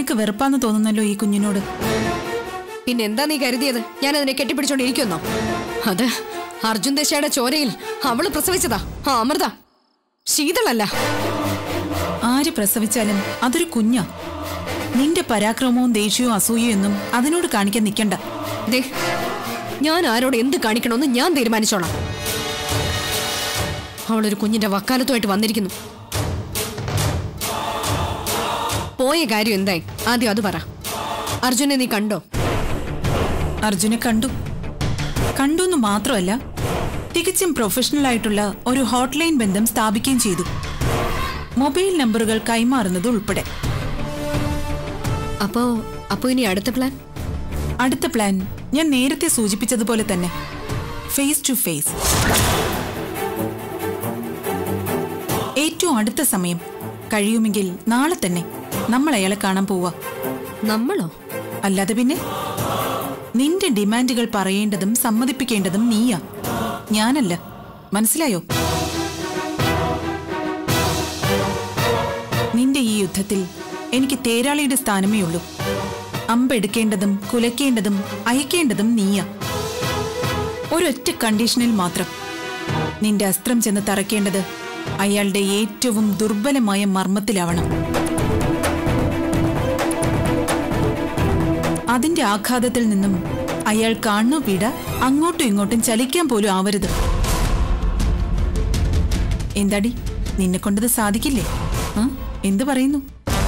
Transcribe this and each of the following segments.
നിനക്ക് വെറുപ്പാന്ന് തോന്നുന്നല്ലോ ഈ കുഞ്ഞിനോട് പിന്നെ എന്താ നീ കരുതിയത് ഞാൻ അതിനെ കെട്ടിപ്പിടിച്ചോണ്ടിരിക്കുന്നോ അത് അർജുൻ ദേശയുടെ ചോരയിൽ അവള് പ്രസവിച്ചതാ ആ അമൃത ശീതളല്ല ആര് പ്രസവിച്ചാലും അതൊരു കുഞ്ഞാ നിന്റെ പരാക്രമവും ദേഷ്യവും അസൂയയും ഒന്നും അതിനോട് കാണിക്കാൻ നിൽക്കണ്ട ദേ ഞാൻ ആരോട് എന്ത് കാണിക്കണമെന്ന് ഞാൻ തീരുമാനിച്ചോളാം അവളൊരു കുഞ്ഞിന്റെ വക്കാലത്തുമായിട്ട് വന്നിരിക്കുന്നു പോയ കാര്യം എന്തായി ആദ്യം അത് പറ അർജുനെ നീ കണ്ടോ അർജുനെ കണ്ടു കണ്ടു എന്ന് മാത്രമല്ല തികച്ചും പ്രൊഫഷണൽ ആയിട്ടുള്ള ഒരു ഹോട്ട്ലൈൻ ബന്ധം സ്ഥാപിക്കുകയും ചെയ്തു മൊബൈൽ നമ്പറുകൾ കൈമാറുന്നത് ഉൾപ്പെടെ അപ്പോ അപ്പോ ഇനി അടുത്ത പ്ലാൻ അടുത്ത പ്ലാൻ ഞാൻ നേരത്തെ സൂചിപ്പിച്ചതുപോലെ തന്നെ ഫേസ് ടു ഫേസ് ഏറ്റവും അടുത്ത സമയം കഴിയുമെങ്കിൽ നാളെ തന്നെ നമ്മൾ അയാളെ കാണാൻ പോവാ നമ്മളോ അല്ലാതെ പിന്നെ നിന്റെ ഡിമാൻഡുകൾ പറയേണ്ടതും സമ്മതിപ്പിക്കേണ്ടതും നീയാ ഞാനല്ല മനസ്സിലായോ നിന്റെ ഈ യുദ്ധത്തിൽ എനിക്ക് തേരാളിയുടെ സ്ഥാനമേ ഉള്ളൂ അമ്പെടുക്കേണ്ടതും കുലയ്ക്കേണ്ടതും അയക്കേണ്ടതും നീയാ ഒരൊറ്റ കണ്ടീഷനിൽ മാത്രം നിന്റെ അസ്ത്രം ചെന്ന് തറയ്ക്കേണ്ടത് അയാളുടെ ഏറ്റവും ദുർബലമായ മർമ്മത്തിലാവണം അതിന്റെ ആഘാതത്തിൽ നിന്നും അയാൾ കാണുന്നു പിട അങ്ങോട്ടും ഇങ്ങോട്ടും ചലിക്കാൻ പോലും ആവരുത് എന്താടി നിന്നെ കൊണ്ടത് സാധിക്കില്ലേ ആ എന്തു പറയുന്നു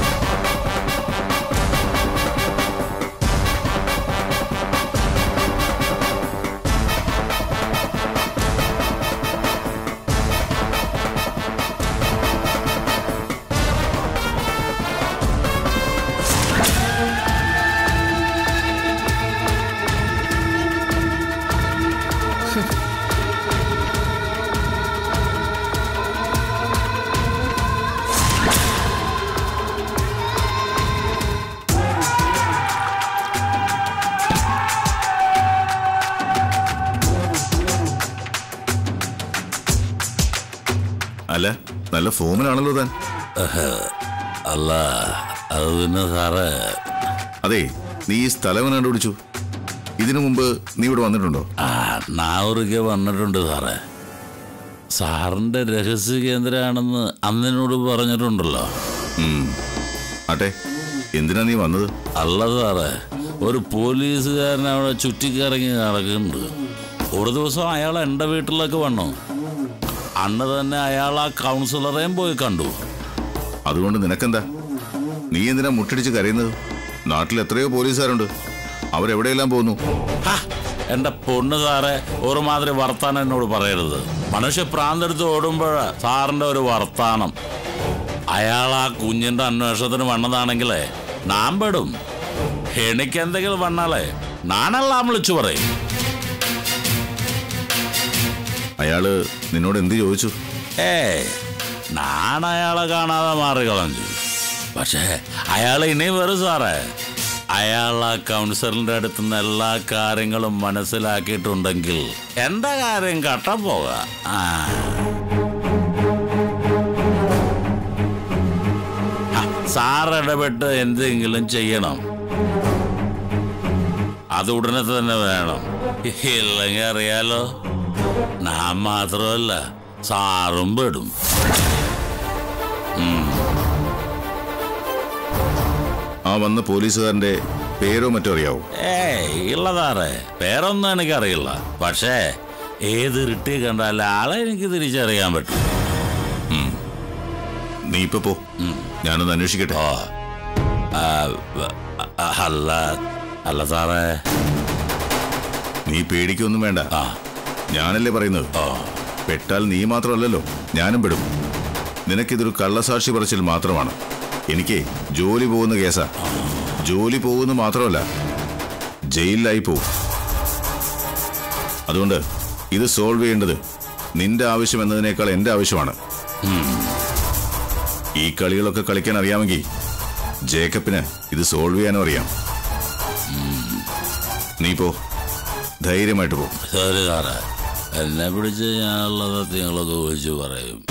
അല്ല നല്ല ഫോമിലാണല്ലോ താൻ അല്ല അത് പിന്നെ സാറേ അതെ നീ ഈ സ്ഥലം എങ്ങനെ കണ്ടുപിടിച്ചു ഇതിനു മുമ്പ് നീ ഇവിടെ വന്നിട്ടുണ്ടോ ആ നാവൂറിക്ക് വന്നിട്ടുണ്ട് സാറേ സാറിന്റെ രഹസ്യ കേന്ദ്രമാണെന്ന് അന്നിനോട് പറഞ്ഞിട്ടുണ്ടല്ലോ ഉം. ആട്ടെ എന്തിനാ നീ വന്നത് അല്ല സാറേ ഒരു പോലീസുകാരൻ അവിടെ ചുറ്റിക്കറങ്ങി നടക്കുന്നുണ്ട് ഒരു ദിവസം അയാൾ എൻ്റെ വീട്ടിലൊക്കെ വന്നു അന്ന് തന്നെ അയാൾ ആ കൗൺസിലറേയും പോയി കണ്ടു അതുകൊണ്ട് നിനക്കെന്താ നീ എന്തിനാ മുട്ടിടിച്ച് കരയുന്നത് നാട്ടിൽ എത്രയോ പോലീസുകാരുണ്ട് അവരെവിടെയെല്ലാം പോകുന്നു ഹാ, എന്റെ പൊണ്ണ് സാറെ ഒരുമാതിരി വർത്താനം എന്നോട് പറയരുത് മനുഷ്യ പ്രാന്തെടുത്ത് ഓടുമ്പോഴാ സാറിന്റെ ഒരു വർത്താനം അയാൾ ആ കുഞ്ഞിന്റെ അന്വേഷണത്തിന് വന്നതാണെങ്കിലേ നാം പെടും എനിക്ക് എന്തെങ്കിലും വന്നാലേ നാനെല്ലാം വിളിച്ചു പറയും അയാള് നിന്നോട് എന്ത് ചോദിച്ചു ഏ ഞാൻ അയാളെ കാണാതെ മാറിക്കളഞ്ഞു പക്ഷേ അയാൾ ഇനി വരും സാറേ അയാൾ ആ കൗൺസിലറിന്റെ അടുത്ത് നിന്ന് എല്ലാ കാര്യങ്ങളും മനസ്സിലാക്കിയിട്ടുണ്ടെങ്കിൽ എന്റെ കാര്യം കട്ട പോകാ ആ ആ, സാർ ഇടപെട്ട് എന്തെങ്കിലും ചെയ്യണം അത് ഉടനെ തന്നെ വേണം ഇല്ലെങ്കിൽ അറിയാലോ ഞാൻ മാത്രമല്ല സാറും പെടും ആ വന്ന പോലീസുകാരന്റെ പേരോ മറ്റോ അറിയാവോ ഏയ് ഇല്ല സാറേ പേരൊന്നും എനിക്കറിയില്ല പക്ഷേ ഏത് റിട്ടി കണ്ടാലും ആളെ എനിക്ക് തിരിച്ചറിയാൻ പറ്റും നീ ഇപ്പൊ പോ ഞാനൊന്ന് അന്വേഷിക്കട്ടെ ഓ ആ, വ- അ- അല്ല അല്ല സാറേ നീ പേടിക്കൊന്നും വേണ്ട ആ ഞാനല്ലേ പറയുന്നത് ഓ പെട്ടാൽ നീ മാത്രമല്ലല്ലോ ഞാനും പെടും നിനക്കിതൊരു കള്ളസാക്ഷി പറച്ചിൽ മാത്രമാണ് എനിക്ക് ജോലി പോകുന്ന കേസാ ജോലി പോകുന്ന മാത്രമല്ല ജയിലിലായി പോവും അതുകൊണ്ട് ഇത് സോൾവ് ചെയ്യേണ്ടത് നിന്റെ ആവശ്യം എന്നതിനേക്കാൾ എന്റെ ആവശ്യമാണ് ഈ കളികളൊക്കെ കളിക്കാൻ അറിയാമെങ്കിൽ ജേക്കബിന് ഇത് സോൾവ് ചെയ്യാനും അറിയാം നീ പോ ധൈര്യമായിട്ട് പോ ശരി സാറേ എന്നെ പിടിച്ച് ഞാനുള്ള സത്യങ്ങളൊക്കെ വിളിച്ചു പറയും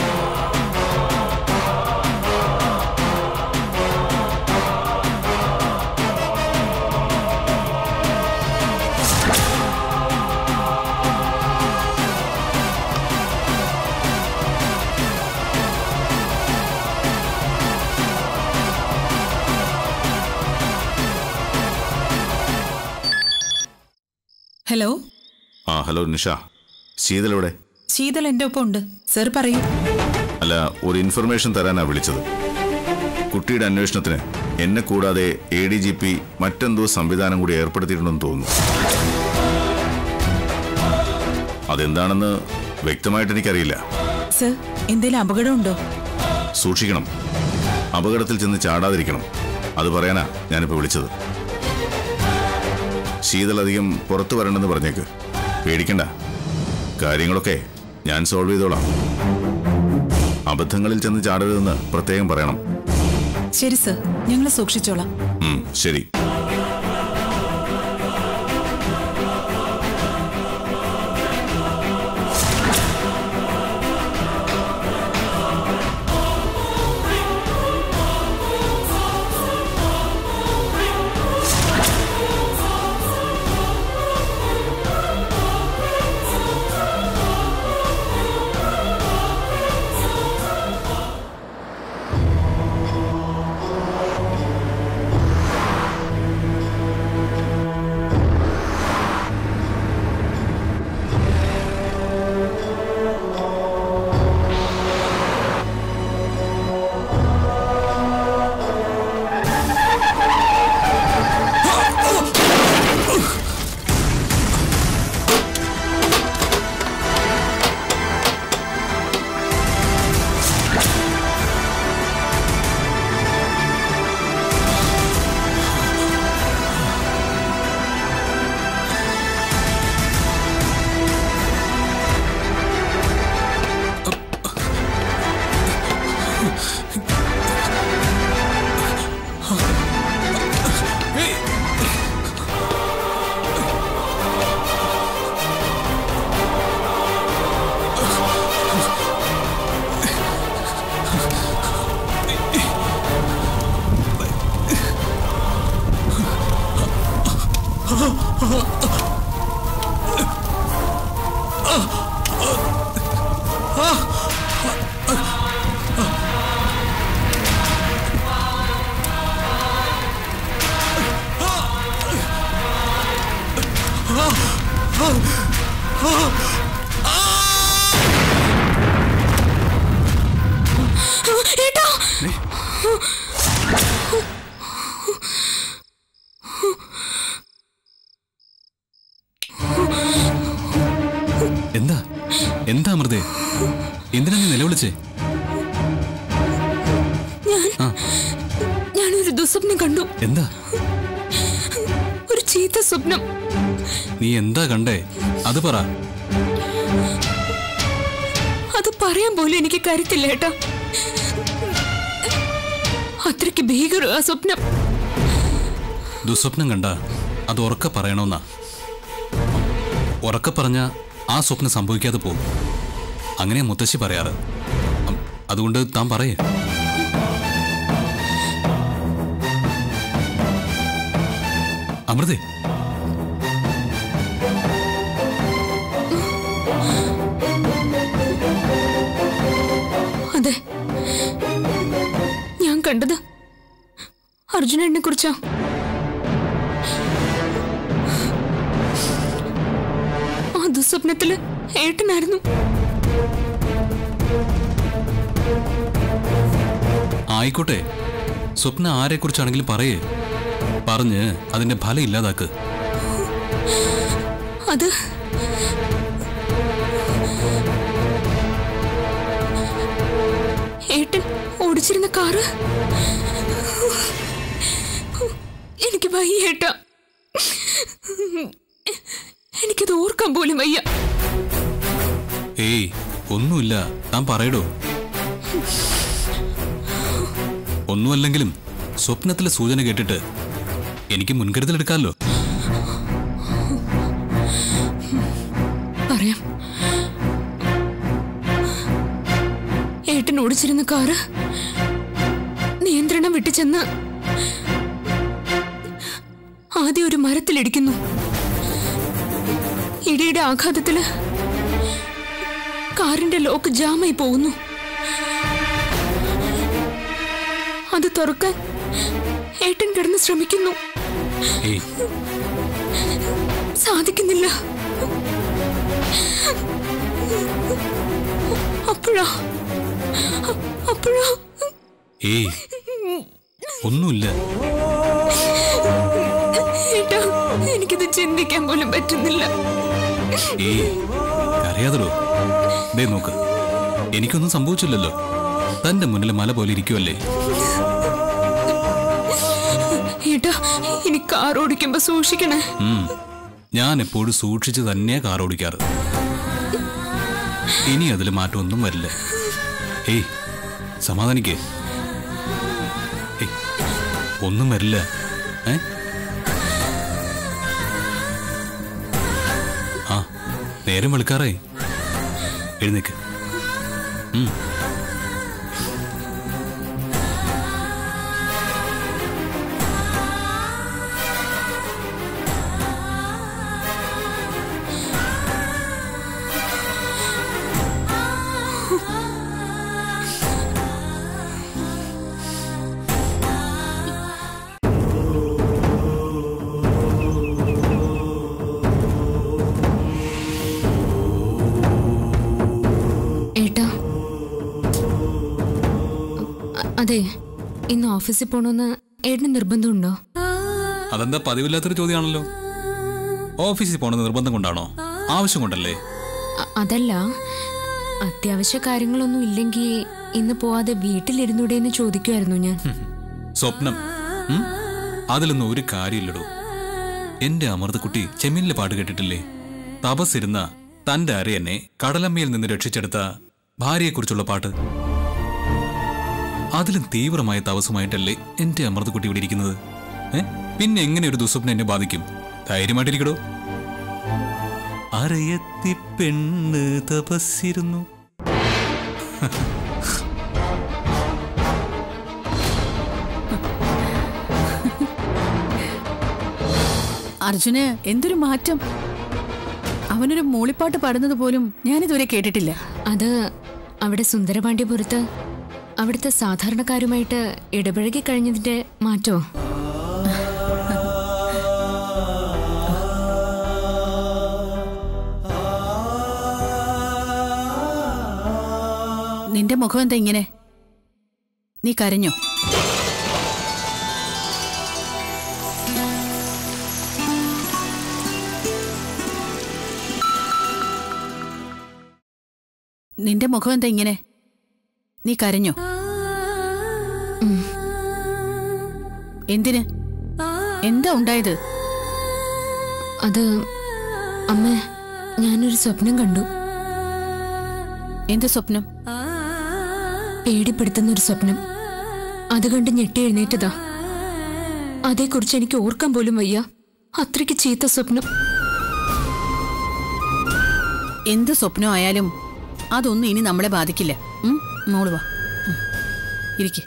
ഹലോ ആ ഹലോ നിഷ ശീതൽ എവിടെ ശീതൽ എൻ്റെ ഒപ്പം ഉണ്ട് സർ പറയൂ അല്ല ഒരു ഇൻഫർമേഷൻ തരാനാ വിളിച്ചത് കുട്ടിയുടെ അന്വേഷണത്തിന് എന്നെ കൂടാതെ എ ഡി ജി പി മറ്റെന്തോ സംവിധാനം കൂടി ഏർപ്പെടുത്തിയിട്ടുണ്ടെന്ന് തോന്നുന്നു അതെന്താണെന്ന് വ്യക്തമായിട്ട് എനിക്കറിയില്ല സർ എന്തെങ്കിലും അപകടമുണ്ടോ സൂക്ഷിക്കണം അപകടത്തിൽ ചെന്ന് ചാടാതിരിക്കണം അത് പറയാനാ ഞാനിപ്പോൾ വിളിച്ചത് ശീതൾ അധികം പുറത്തു വരണ്ടെന്ന് പറഞ്ഞേക്ക് പേടിക്കണ്ട കാര്യങ്ങളൊക്കെ ഞാൻ സോൾവ് ചെയ്തോളാം അബദ്ധങ്ങളിൽ ചെന്ന് ചാടരുതെന്ന് പ്രത്യേകം പറയണം ശരി സർ ഞങ്ങൾ സൂക്ഷിച്ചോളാം ഉം, ശരി ഏട്ടാ എന്താ എന്താ അമൃതേ എന്തിനാ നീ നിലവിളിച്ചേ ഞാനൊരു ദുസ്വപ്നം കണ്ടു എന്താ ഒരു ചീത്ത സ്വപ്നം നീ എന്താ കണ്ടേ അത് പറ അത് പറയാൻ പോലും എനിക്ക് കരുത്തില്ല ഏട്ടാ അത്രയ്ക്ക് ഭീകരം ആ സ്വപ്നം ദുസ്വപ്നം കണ്ട അത് ഉറക്ക പറയണമെന്നാ ഉറക്ക പറഞ്ഞ ആ സ്വപ്നം സംഭവിക്കാതെ പോകും അങ്ങനെയാ മുത്തശ്ശി പറയാറ് അം- അതുകൊണ്ട് താൻ പറയേ അമൃതേ അതെ ഞാൻ കണ്ടത് അർജുനനെ കുറിച്ചാ ആ ദുസ്വപ്നത്തില് ഏട്ടനായിരുന്നു ആയിക്കോട്ടെ സ്വപ്ന ആരെക്കുറിച്ചാണെങ്കിലും പറയേ പറഞ്ഞ് അതിന്റെ ഫലം ഇല്ലാതാക്ക് അത് ഏട്ടൻ ഓടിച്ചിരുന്ന കാറ് എനിക്ക് വയ്യ ഏട്ടാ എനിക്കത് ഓർക്കാൻ പോലും വയ്യ ഏയ് ഒന്നുമില്ല താൻ പറയടോ ഒന്നുമല്ലെങ്കിലും സ്വപ്നത്തിലെ സൂചന കേട്ടിട്ട് എനിക്ക് മുൻകരുതലെടുക്കാമല്ലോ പറയാം ഏട്ടൻ ഓടിച്ചിരുന്ന കാറ് നിയന്ത്രണം വിട്ടുചെന്ന് ആദ്യം ഒരു മരത്തിലിടിക്കുന്നു ഇടിയുടെ ആഘാതത്തില് കാറിന്റെ ലോക്ക് ജാമായി പോകുന്നു അത് തുറക്കാൻ ഏട്ടൻ കിടന്ന് ശ്രമിക്കുന്നു ഏയ് സാധിക്കുന്നില്ല അപ്പോഴാ അപ്പോഴാ ഏയ് ഒന്നുമില്ല ഏട്ടാ എനിക്കിത് ചിന്തിക്കാൻ പോലും പറ്റുന്നില്ല ഏയ് അറിയാതടോ ദേ നോക്ക് എനിക്കൊന്നും സംഭവിച്ചില്ലല്ലോ തന്റെ മുന്നിൽ മല പോലെ ഇരിക്കുവല്ലേ ഏട്ടാ ഇനി കാർ ഓടിക്കുമ്പോ സൂക്ഷിക്കണേ ഉം. ഞാൻ എപ്പോഴും സൂക്ഷിച്ച് തന്നെയാ കാർ ഓടിക്കാറ് ഇനി അതിൽ മാറ്റമൊന്നും വരില്ല ഏയ് സമാധാനിക്കേ ഏയ് ഒന്നും വരില്ല ഏ ആ നേരം വെളുക്കാറായി എഴുന്നേക്ക് ഉം. ഏട്ടാ അ- അതെ ഇന്ന് ഓഫീസിൽ പോണോന്ന് ഏട്ടന് നിർബന്ധമുണ്ടോ അതെന്താ പതിവില്ലാത്തൊരു ചോദ്യമാണല്ലോ ഓഫീസിൽ പോണെന്ന് നിർബന്ധം കൊണ്ടാണോ ആവശ്യം കൊണ്ടല്ലേ അ- അതല്ല അത്യാവശ്യ കാര്യങ്ങളൊന്നും ഇല്ലെങ്കിൽ ഇന്ന് പോവാതെ വീട്ടിലിരുന്നൂടെ എന്ന് ചോദിക്കുമായിരുന്നു ഞാൻ സ്വപ്നം ഉം? അതിലൊന്നും ഒരു കാര്യമില്ലടോ എന്റെ അമൃതക്കുട്ടി ചെമ്മീനിലെ പാട്ട് കേട്ടിട്ടില്ലേ തപസ്സിരുന്ന തന്റെ അരയനെ കടലമ്മയിൽ നിന്ന് രക്ഷിച്ചെടുത്ത ഭാര്യയെക്കുറിച്ചുള്ള പാട്ട് അതിലും തീവ്രമായ തപസ്സുമായിട്ടല്ലേ എന്റെ അമൃതക്കുട്ടി ഇവിടെ ഇരിക്കുന്നത് ഏ പിന്നെ എങ്ങനെ ഒരു ദുസ്വപ്നം എന്നെ ബാധിക്കും ധൈര്യമായിട്ടിരിക്കടോ അരയത്തി പെണ്ണ് തപസ്സിരുന്നു അർജുന് എന്തൊരു മാറ്റം അവനൊരു മൂളിപ്പാട്ട് പാടുന്നത് പോലും ഞാനിതുവരെ കേട്ടിട്ടില്ല അത് അവിടെ സുന്ദരപാണ്ഡ്യപുരത്ത് അവിടുത്തെ സാധാരണക്കാരുമായിട്ട് ഇടപഴകി കഴിഞ്ഞതിന്റെ മാറ്റോ നിന്റെ മുഖം എന്താ ഇങ്ങനെ നീ കരഞ്ഞോ നിന്റെ മുഖം എന്താ ഇങ്ങനെ നീ കരഞ്ഞോ എന്തിന് എന്താ ഉണ്ടായത് അത് അമ്മ ഞാനൊരു സ്വപ്നം കണ്ടു എന്ത് സ്വപ്നം പേടിപ്പെടുത്തുന്ന ഒരു സ്വപ്നം അത് കണ്ട് ഞെട്ടി എഴുന്നേറ്റതാ അതേക്കുറിച്ച് എനിക്ക് ഓർക്കാൻ പോലും വയ്യ അത്രയ്ക്ക് ചീത്ത സ്വപ്നം എന്ത് സ്വപ്നം ആയാലും അതൊന്നും ഇനി നമ്മളെ ബാധിക്കില്ല ഉം, മോള് വാ ഉം. ഇരിക്ക്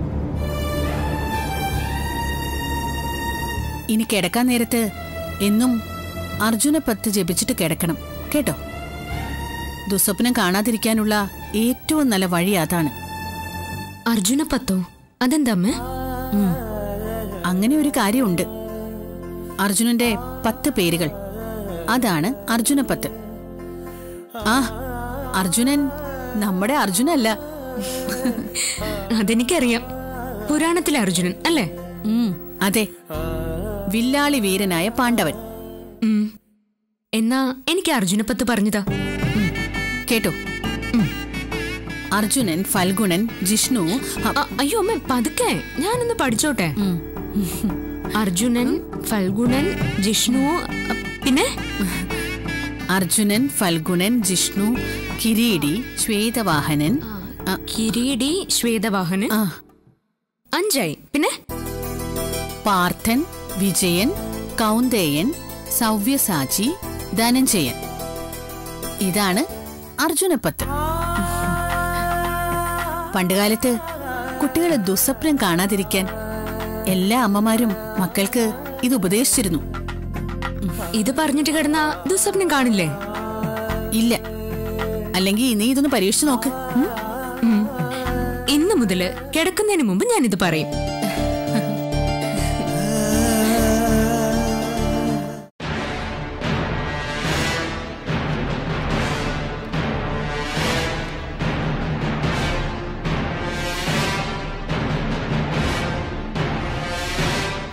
ഇനി കിടക്കാൻ നേരത്ത് എന്നും അർജുന പത്ത് ജപിച്ചിട്ട് കിടക്കണം കേട്ടോ ദുസ്വപ്നം കാണാതിരിക്കാനുള്ള ഏറ്റവും നല്ല വഴി അതാണ് അർജുന പത്തോ അതെന്താ അമ്മ ഉം. അങ്ങനെ ഒരു കാര്യമുണ്ട് അർജുനന്റെ പത്ത് പേരുകൾ അതാണ് അർജുന പത്ത് ആ അർജുനൻ നമ്മുടെ അർജുനല്ല അതെനിക്കറിയാം പുരാണത്തിലെ അർജുനൻ അല്ലേ ഉം, അതെ വില്ലാളി വീരനായ പാണ്ഡവൻ ഉം. എന്നാ എനിക്ക് അർജുനപ്പത്ത് പറഞ്ഞതാ ഉം, കേട്ടോ ഉം. അർജുനൻ ഫൽഗുണൻ ജിഷ്ണു അ- അ- അയ്യോ അമ്മ പതുക്കെ ഞാനൊന്ന് പഠിച്ചോട്ടെ ഉം. അർജുനൻ ഫൽഗുണൻ ജിഷ്ണു അ, പിന്നെ അർജുനൻ ഫൽഗുണൻ ജിഷ്ണു കിരീടി ശ്വേതവാഹനൻ ആ, കിരീടി ശ്വേതവാഹന് ആ, അഞ്ചായി പിന്നെ പാർത്ഥൻ വിജയൻ കൗന്ദേയൻ സൗവ്യസാചി ധനഞ്ജയൻ ഇതാണ് അർജുനപ്പത്ത് പണ്ടുകാലത്ത് കുട്ടികളെ ദുസ്വപ്നം കാണാതിരിക്കാൻ എല്ലാ അമ്മമാരും മക്കൾക്ക് ഇത് ഉപദേശിച്ചിരുന്നു ഇത് പറഞ്ഞിട്ട് കിടന്ന ദുസ്വപ്നം കാണില്ലേ ഇല്ല അല്ലെങ്കിൽ നീ ഇതൊന്ന് പരീക്ഷിച്ചു നോക്ക് ഉം? ഉം. ഇന്ന് മുതല് കിടക്കുന്നതിന് മുമ്പ് ഞാനിത് പറയും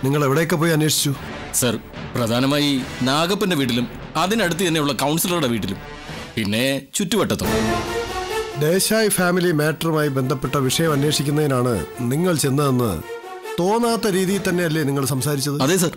നിങ്ങൾ എവിടെയൊക്കെ പോയി അന്വേഷിച്ചു സർ പ്രധാനമായി നാഗപ്പന്റെ വീട്ടിലും അതിനടുത്ത് തന്നെയുള്ള കൗൺസിലറുടെ വീട്ടിലും പിന്നെ ചുറ്റുവട്ടത്തും ദേശായി ഫാമിലി മാറ്ററുമായി ബന്ധപ്പെട്ട വിഷയം അന്വേഷിക്കുന്നതിനാണ് നിങ്ങൾ ചെന്നതെന്ന് തോന്നാത്ത രീതിയിൽ തന്നെയല്ലേ നിങ്ങൾ സംസാരിച്ചത് അതെ സർ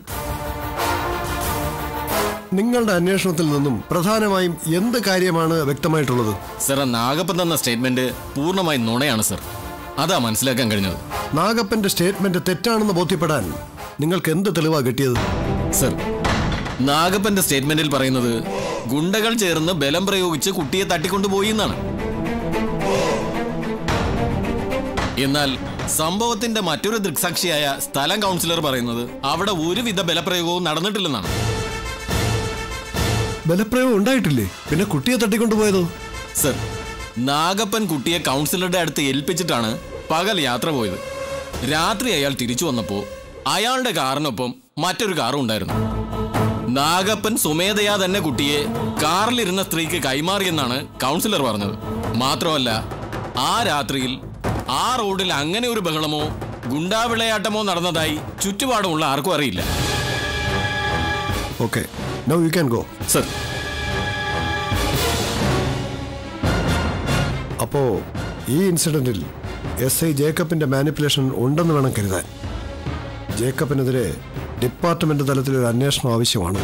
നിങ്ങളുടെ അന്വേഷണത്തിൽ നിന്നും പ്രധാനമായും എന്ത് കാര്യമാണ് വ്യക്തമായിട്ടുള്ളത് സർ ആ നാഗപ്പൻ തന്ന സ്റ്റേറ്റ്മെന്റ് പൂർണ്ണമായി നുണയാണ് സർ അതാ മനസ്സിലാക്കാൻ കഴിഞ്ഞത് നാഗപ്പന്റെ സ്റ്റേറ്റ്മെന്റ് തെറ്റാണെന്ന് ബോധ്യപ്പെടാൻ നിങ്ങൾക്ക് എന്ത് തെളിവാ കിട്ടിയത് സർ നാഗപ്പന്റെ സ്റ്റേറ്റ്മെന്റിൽ പറയുന്നത് ഗുണ്ടകൾ ചേർന്ന് ബലം പ്രയോഗിച്ച് കുട്ടിയെ തട്ടിക്കൊണ്ടുപോയി എന്നാണ് എന്നാൽ സംഭവത്തിന്റെ മറ്റൊരു ദൃക്സാക്ഷിയായ സ്ഥലം കൗൺസിലർ പറയുന്നത് അവിടെ ഒരുവിധ ബലപ്രയോഗവും നടന്നിട്ടില്ലെന്നാണ് ബലപ്രയോഗം ഉണ്ടായിട്ടില്ലേ പിന്നെ കുട്ടിയെ തട്ടിക്കൊണ്ടുപോയതോ സർ നാഗപ്പൻ കുട്ടിയെ കൗൺസിലറുടെ അടുത്ത് ഏൽപ്പിച്ചിട്ടാണ് പകൽ യാത്ര പോയത് രാത്രി അയാൾ തിരിച്ചു വന്നപ്പോ അയാളുടെ കാറിനൊപ്പം മറ്റൊരു കാറും ഉണ്ടായിരുന്നു നാഗപ്പൻ സുമേധയാ തന്നെ കുട്ടിയെ കാറിലിരുന്ന സ്ത്രീക്ക് കൈമാറിയെന്നാണ് കൗൺസിലർ പറഞ്ഞത് മാത്രമല്ല ആ രാത്രിയിൽ ആ റോഡിൽ അങ്ങനെ ഒരു ബഹളമോ ഗുണ്ടാവിളയാട്ടമോ നടന്നതായി ചുറ്റുപാടുമുള്ള ആർക്കും അറിയില്ല okay no you can go sir അപ്പോ ഈ ഇൻസിഡന്റിൽ എസ് ഐ ജേക്കബിന്റെ മാനിപ്പുലേഷൻ ഉണ്ടെന്ന് വേണം കരുതാൻ ജേക്കബിനെതിരെ ഡിപ്പാർട്ട്മെന്റ് തലത്തിൽ ഒരു അന്വേഷണം ആവശ്യമാണ്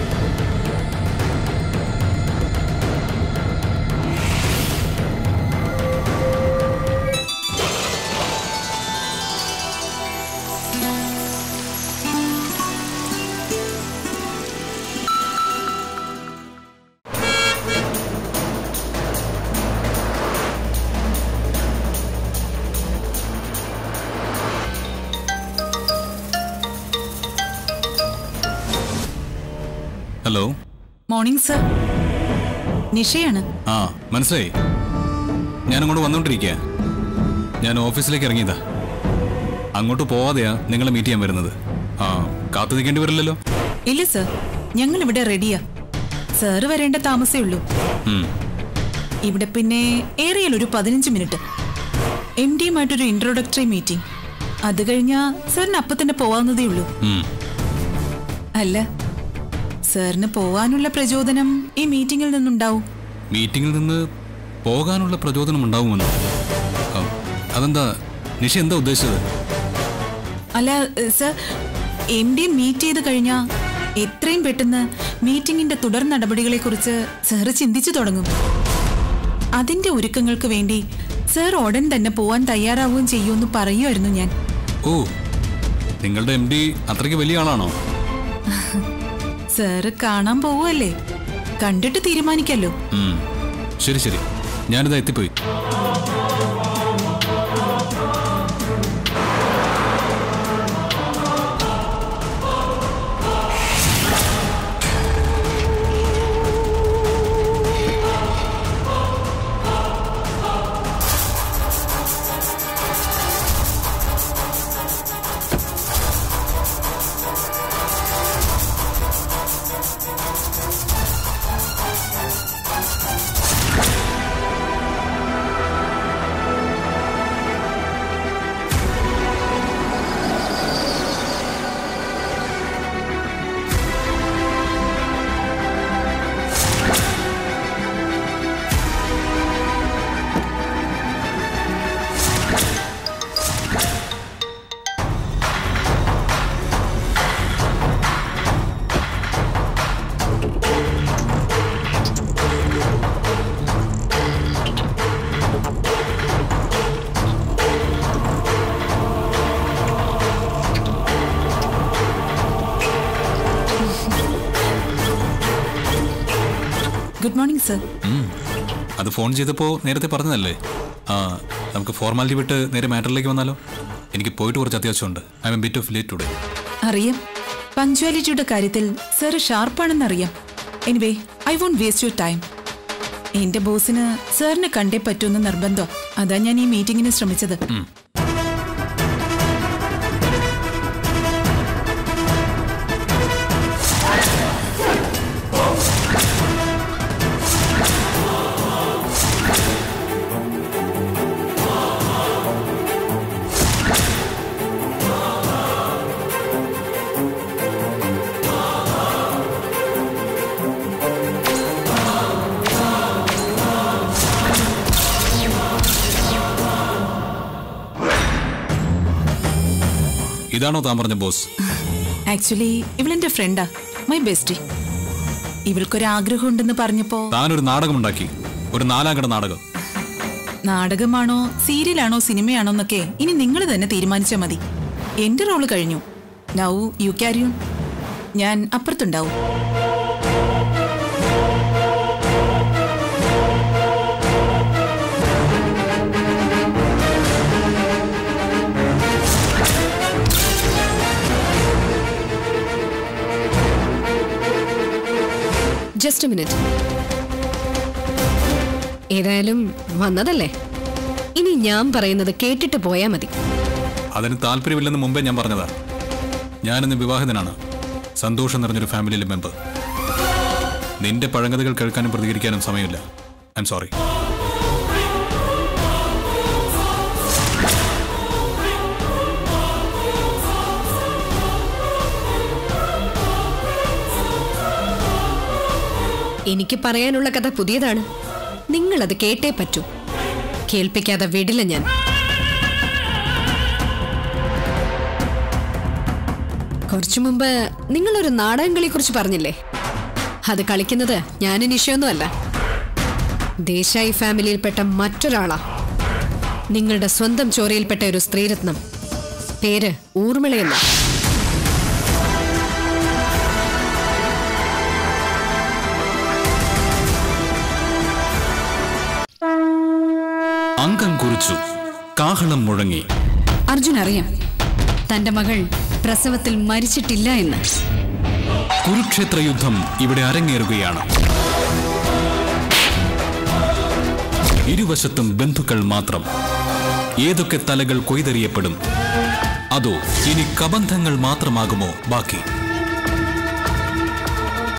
ഹലോ മോർണിംഗ് സർ നിഷയാണ് ആ മനസ്സിലായി ഞാൻ അങ്ങോട്ട് വന്നുകൊണ്ടിരിക്കുക ഞാൻ ഓഫീസിലേക്ക് ഇറങ്ങിയതാ അങ്ങോട്ട് പോവാതെയാ നിങ്ങളെ മീറ്റ് ചെയ്യാൻ വരുന്നത് ആ കാത്തു നിൽക്കേണ്ടി വരില്ലല്ലോ ഇല്ല സർ ഞങ്ങൾ ഇവിടെ റെഡിയാ സാറ് വരേണ്ട താമസേ ഉള്ളൂ ഉം. ഇവിടെ പിന്നെ ഏറിയാൽ ഒരു പതിനഞ്ച് മിനിറ്റ് എം ഡിയുമായിട്ടൊരു ഇൻട്രോഡക്ടറി മീറ്റിംഗ് അത് കഴിഞ്ഞാൽ സാറിന് അപ്പം തന്നെ പോവാവുന്നതേ ഉള്ളൂ ഉം. അല്ല സാറിന് പോവാനുള്ള പ്രചോദനം ഈ മീറ്റിംഗിൽ നിന്നുണ്ടാവും മീറ്റിംഗിൽ നിന്ന് പോകാനുള്ള പ്രചോദനം ഉണ്ടാവുമെന്നോ ആ, അതെന്താ നിഷ എന്താ ഉദ്ദേശിച്ചത് അല്ല ഏഹ്, സർ എം ഡി മീറ്റ് ചെയ്ത് കഴിഞ്ഞാൽ എത്രയും പെട്ടെന്ന് മീറ്റിംഗിന്റെ തുടർ നടപടികളെ കുറിച്ച് സാറ് ചിന്തിച്ചു തുടങ്ങും അതിന്റെ ഒരുക്കങ്ങൾക്ക് വേണ്ടി സർ ഉടൻ തന്നെ പോവാൻ തയ്യാറാവുകയും ചെയ്യുമെന്ന് പറയുമായിരുന്നു ഞാൻ ഓ നിങ്ങളുടെ എം ഡി അത്രയ്ക്ക് വലിയ ആളാണോ സാറ് കാണാൻ പോവുമല്ലേ കണ്ടിട്ട് തീരുമാനിക്കല്ലോ ഉം. ശരി ശരി ഞാനിതാ എത്തിപ്പോയി ഗുഡ് മോർണിംഗ് സർ ഉം. അത് ഫോൺ ചെയ്തപ്പോൾ നേരത്തെ പറഞ്ഞതല്ലേ ആ നമുക്ക് ഫോർമാലിറ്റി വിട്ട് നേരെ മാറ്ററിലേക്ക് വന്നാലോ എനിക്ക് പോയിട്ട് കുറച്ച് അത്യാവശ്യമുണ്ട് I'm bit of late today അറിയാം പഞ്ച്വാലിറ്റിയുടെ കാര്യത്തിൽ സർ ഷാർപ്പാണെന്നറിയാം anyway I won't waste your time എന്റെ ബോസിന് സാറിനെ കണ്ടേ പറ്റൂന്ന് നിർബന്ധം അതാ ഞാൻ ഈ മീറ്റിംഗിന് ശ്രമിച്ചത് ഇതാണോ താൻ പറഞ്ഞ ബോസ് ആക്ച്വലി ഇവളെന്റെ ഫ്രണ്ടാ മൈ ബെസ്റ്റ് ഇവൾക്കൊരാഗ്രഹം ഉണ്ടെന്ന് പറഞ്ഞപ്പോ താനൊരു നാടകമുണ്ടാക്കി ഒരു നാലാം കട നാടകം നാടകമാണോ സീരിയലാണോ സിനിമയാണോ എന്നൊക്കെ ഇനി നിങ്ങൾ തന്നെ തീരുമാനിച്ചാൽ മതി എന്റെ റോള് കഴിഞ്ഞു നൗ യു ക്യാരിയൂൺ ഞാൻ അപ്പുറത്തുണ്ടാവും ജസ്റ്റ് മിനിറ്റ് ഏതായാലും വന്നതല്ലേ ഇനി ഞാൻ പറയുന്നത് കേട്ടിട്ട് പോയാ മതി അതിന് താല്പര്യമില്ലെന്ന് മുമ്പേ ഞാൻ പറഞ്ഞതാ ഞാനിന്ന് വിവാഹിതനാണ് സന്തോഷം നിറഞ്ഞൊരു ഫാമിലിയിലെ മെമ്പർ നിന്റെ പഴങ്കഥകൾ കേൾക്കാനും പ്രതികരിക്കാനും സമയമില്ല ഐ എം സോറി എനിക്ക് പറയാനുള്ള കഥ പുതിയതാണ് നിങ്ങളത് കേട്ടേ പറ്റൂ കേൾപ്പിക്കാതെ വിടില്ല ഞാൻ കുറച്ചു മുമ്പ് നിങ്ങളൊരു നാടകം കളിയെ കുറിച്ച് പറഞ്ഞില്ലേ അത് കളിക്കുന്നത് ഞാനും നിഷയൊന്നുമല്ല ദേശായി ഫാമിലിയിൽപ്പെട്ട മറ്റൊരാളാ നിങ്ങളുടെ സ്വന്തം ചോരയിൽപ്പെട്ട ഒരു സ്ത്രീരത്നം പേര് ഊർമിളയെന്ന അംഗം കുറിച്ചു കാഹളം മുഴങ്ങി അർജുൻ അറിയാം തന്റെ മകൾ പ്രസവത്തിൽ മരിച്ചിട്ടില്ല എന്ന് കുരുക്ഷേത്ര യുദ്ധം ഇവിടെ അരങ്ങേറുകയാണ് ഇരുവശത്തും ബന്ധുക്കൾ മാത്രം ഏതൊക്കെ തലകൾ കൊയ്തെറിയപ്പെടും അതോ ഇനി കബന്ധങ്ങൾ മാത്രമാകുമോ ബാക്കി